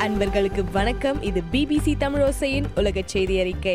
அன்பர்களுக்கு வணக்கம் இது பிபிசி தமிழோசையின் உலக செய்தி அறிக்கை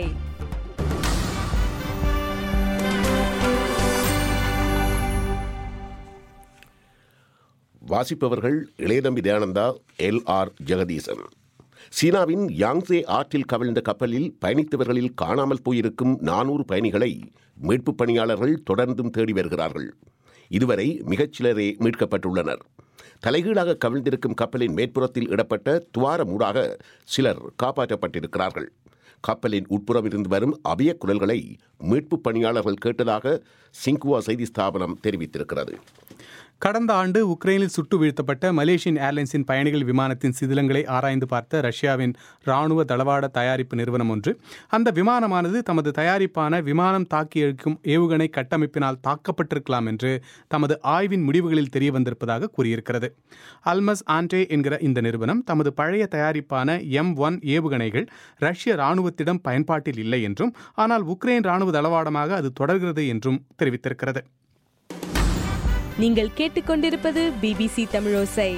வாசிப்பவர்கள் இளையநம்பி தயானந்தா எல் ஆர் ஜெகதீசன் சீனாவின் யாங்சே ஆற்றில் கவிழ்ந்த கப்பலில் பயணித்தவர்களில் காணாமல் போயிருக்கும் நானூறு பயணிகளை மீட்புப் பணியாளர்கள் தொடர்ந்தும் தேடி வருகிறார்கள் இதுவரை மிகச் சிலரே மீட்கப்பட்டுள்ளனர் தலைகீழாக கவிழ்ந்திருக்கும் கப்பலின் மேற்புறத்தில் இடப்பட்ட துவாரமூடாக சிலர் காப்பாற்றப்பட்டிருக்கிறார்கள் கப்பலின் உட்புறம் இருந்து வரும் அபய குரல்களை மீட்புப் பணியாளர்கள் கேட்டதாக சிங்குவா செய்தி ஸ்தாபனம் தெரிவித்திருக்கிறது கடந்த ஆண்டு உக்ரைனில் சுட்டு வீழ்த்தப்பட்ட மலேசியன் ஏர்லைன்ஸின் பயணிகள் விமானத்தின் சிதிலங்களை ஆராய்ந்து பார்த்த ரஷ்யாவின் ராணுவ தளவாட தயாரிப்பு நிறுவனம் ஒன்று அந்த விமானமானது தமது தயாரிப்பான விமானம் தாக்கி அழிக்கும் ஏவுகணை கட்டமைப்பினால் தாக்கப்பட்டிருக்கலாம் என்று தமது ஆய்வின் முடிவுகளில் தெரிய வந்திருப்பதாக கூறியிருக்கிறது அல்மஸ் ஆண்டே என்கிற இந்த நிறுவனம் தமது பழைய தயாரிப்பான எம் ஒன் ஏவுகணைகள் ரஷ்ய ராணுவத்திடம் பயன்பாட்டில் இல்லை என்றும் ஆனால் உக்ரைன் ராணுவ தளவாடமாக அது தொடர்கிறது என்றும் தெரிவித்திருக்கிறது நீங்கள் கேட்டுக்கொண்டிருப்பது பிபிசி தமிழோசை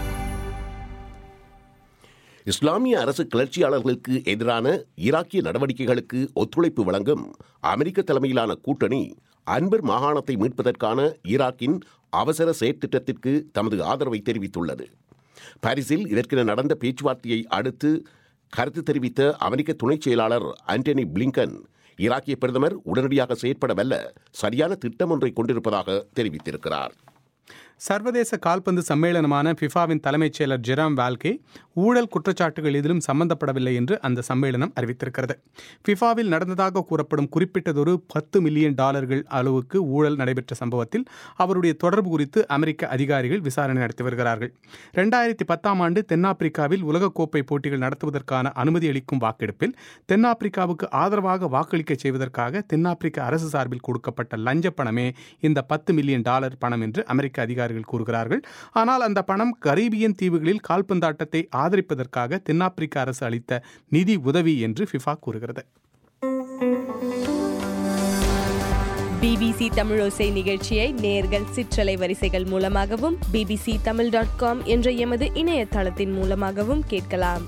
இஸ்லாமிய அரசு கிளர்ச்சியாளர்களுக்கு எதிரான ஈராக்கிய நடவடிக்கைகளுக்கு ஒத்துழைப்பு வழங்கும் அமெரிக்க தலைமையிலான கூட்டணி அன்பர் மாகாணத்தை மீட்பதற்கான ஈராக்கின் அவசர செயற்திட்டத்திற்கு தமது ஆதரவை தெரிவித்துள்ளது பாரிஸில் இதற்கென நடந்த பேச்சுவார்த்தையை அடுத்து கருத்து தெரிவித்த அமெரிக்க துணைச் செயலாளர் ஆண்டனி பிளிங்கன் ஈராக்கிய பிரதமர் உடனடியாக செயற்படவல்ல சரியான திட்டம் ஒன்றை கொண்டிருப்பதாக தெரிவித்திருக்கிறார் சர்வதேச கால்பந்து சம்மேளனமான ஃபிஃபாவின் தலைமைச் செயலர் ஜெராம் வால்கே ஊழல் குற்றச்சாட்டுகள் எதிலும் சம்பந்தப்படவில்லை என்று அந்த சம்மேளனம் அறிவித்திருக்கிறது ஃபிஃபாவில் நடந்ததாக கூறப்படும் குறிப்பிட்டதொரு பத்து மில்லியன் டாலர்கள் அளவுக்கு ஊழல் நடைபெற்ற சம்பவத்தில் அவருடைய தொடர்பு குறித்து அமெரிக்க அதிகாரிகள் விசாரணை நடத்தி வருகிறார்கள் ரெண்டாயிரத்தி பத்தாம் ஆண்டு தென்னாப்பிரிக்காவில் உலகக்கோப்பை போட்டிகள் நடத்துவதற்கான அனுமதி அளிக்கும் வாக்கெடுப்பில் தென்னாப்பிரிக்காவுக்கு ஆதரவாக வாக்களிக்கச் செய்வதற்காக தென்னாப்பிரிக்க அரசு சார்பில் கொடுக்கப்பட்ட லஞ்ச பணமே இந்த பத்து மில்லியன் டாலர் பணம் என்று அமெரிக்க அதிகாரிகள் கூறுகிறார்கள் ஆனால் அந்த பணம் கரீபியன் தீவுகளில் கால்பந்தாட்டத்தை ஆதரிப்பதற்காக தென்னாப்பிரிக்க அரசு அளித்த நிதி உதவி என்று ஃபிஃபா கூறுகிறது பிபிசி தமிழோசை நிகழ்ச்சியை நேர்கள் சிற்றலை வரிசைகள் மூலமாகவும் பிபிசி தமிழ் டாட் காம் என்ற எமது இணையதளத்தின் மூலமாகவும் கேட்கலாம்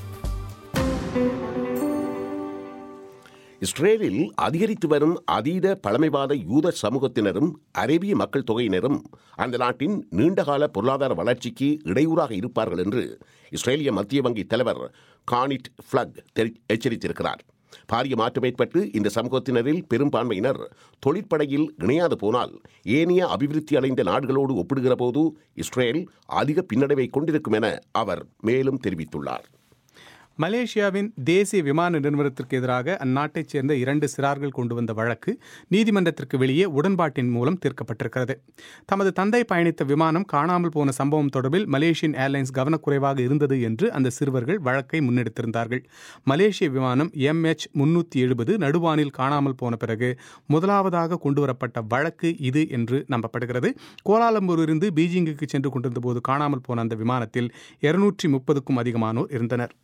இஸ்ரேலில் அதிகரித்து வரும் அதீத பழமைவாத யூத சமூகத்தினரும் அரேபிய மக்கள் தொகையினரும் அந்த நாட்டின் நீண்டகால பொருளாதார வளர்ச்சிக்கு இடையூறாக இருப்பார்கள் என்று இஸ்ரேலிய மத்திய வங்கி தலைவர் கானிட் ஃப்ளக் தெரி- எச்சரித்திருக்கிறார் பாரிய மாற்றம் ஏற்பட்டு இந்த சமூகத்தினரில் பெரும்பான்மையினர் தொழிற்படையில் இணையாது போனால் ஏனைய அபிவிருத்தி அடைந்த நாடுகளோடு ஒப்பிடுகிற போது இஸ்ரேல் அதிக பின்னடைவை கொண்டிருக்கும் என அவர் மேலும் தெரிவித்துள்ளார் மலேசியாவின் தேசிய விமான நிறுவனத்திற்கு எதிராக அந்நாட்டைச் சேர்ந்த இரண்டு சிறார்கள் கொண்டு வந்த வழக்கு நீதிமன்றத்திற்கு வெளியே உடன்பாட்டின் மூலம் தீர்க்கப்பட்டிருக்கிறது தமது தந்தை பயணித்த விமானம் காணாமல் போன சம்பவம் தொடர்பில் மலேசியன் ஏர்லைன்ஸ் கவனக்குறைவாக இருந்தது என்று அந்த சிறுவர்கள் வழக்கை முன்னெடுத்திருந்தார்கள் மலேசிய விமானம் எம்எச் முன்னூற்றி எழுபது நடுவானில் காணாமல் போன பிறகு முதலாவதாக கொண்டுவரப்பட்ட வழக்கு இது என்று நம்பப்படுகிறது கோலாலம்பூரிலிருந்து பீஜிங்குக்கு சென்று கொண்டிருந்த போது காணாமல் போன அந்த விமானத்தில் இருநூற்றி முப்பதுக்கும் அதிகமானோர் இருந்தனர்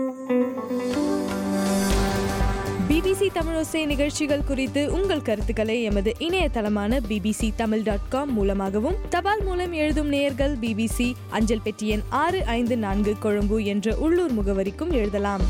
பிபிசி தமிழோசை நிகழ்ச்சிகள் குறித்து உங்கள் கருத்துக்களை எமது இணையதளமான பிபிசி தமிழ் டாட் காம் மூலமாகவும் தபால் மூலம் எழுதும் நேயர்கள் பிபிசி அஞ்சல் பெட்டி எண் ஆறு ஐந்து நான்கு கொழும்பு என்ற உள்ளூர் முகவரிக்கும் எழுதலாம்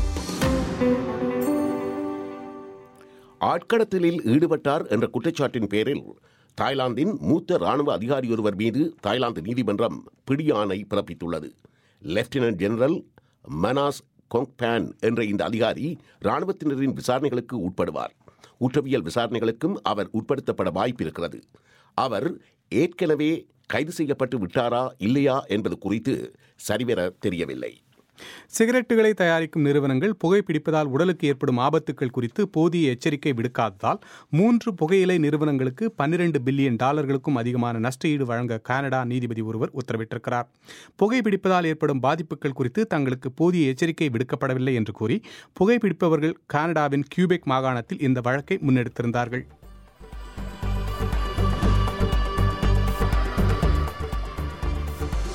ஆட்கடத்தலில் ஈடுபட்டார் என்ற குற்றச்சாட்டின் பேரில் தாய்லாந்தின் மூத்த ராணுவ அதிகாரியொருவர் மீது தாய்லாந்து நீதிமன்றம் பிடியாணை பிறப்பித்துள்ளது லெப்டினன்ட் ஜெனரல் மனாஸ் கொங்பேன் என்ற இந்த அதிகாரி ராணுவத்தினரின் விசாரணைகளுக்கு உட்படுவார் குற்றவியல் விசாரணைகளுக்கும் அவர் உட்படுத்தப்பட வாய்ப்பிருக்கிறது அவர் ஏற்கனவே கைது செய்யப்பட்டு விட்டாரா இல்லையா என்பது குறித்து சரிவர தெரியவில்லை சிகரெட்டுகளை தயாரிக்கும் நிறுவனங்கள் புகைப்பிடிப்பதால் உடலுக்கு ஏற்படும் ஆபத்துக்கள் குறித்து போதிய எச்சரிக்கை விடுக்காததால் மூன்று புகையிலை நிறுவனங்களுக்கு பன்னிரண்டு பில்லியன் டாலர்களுக்கும் அதிகமான நஷ்டஈடு வழங்க கனடா நீதிபதி ஒருவர் உத்தரவிட்டிருக்கிறார் புகைப்பிடிப்பதால் ஏற்படும் பாதிப்புகள் குறித்து தங்களுக்கு போதிய எச்சரிக்கை விடுக்கப்படவில்லை என்று கூறி புகைப்பிடிப்பவர்கள் கனடாவின் கியூபெக் மாகாணத்தில் இந்த வழக்கை முன்னெடுத்திருந்தார்கள்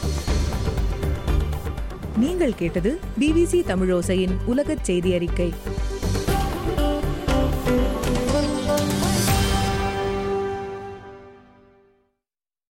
நீங்கள் கேட்டது பிபிசி தமிழோசையின் உலகச் செய்தி அறிக்கை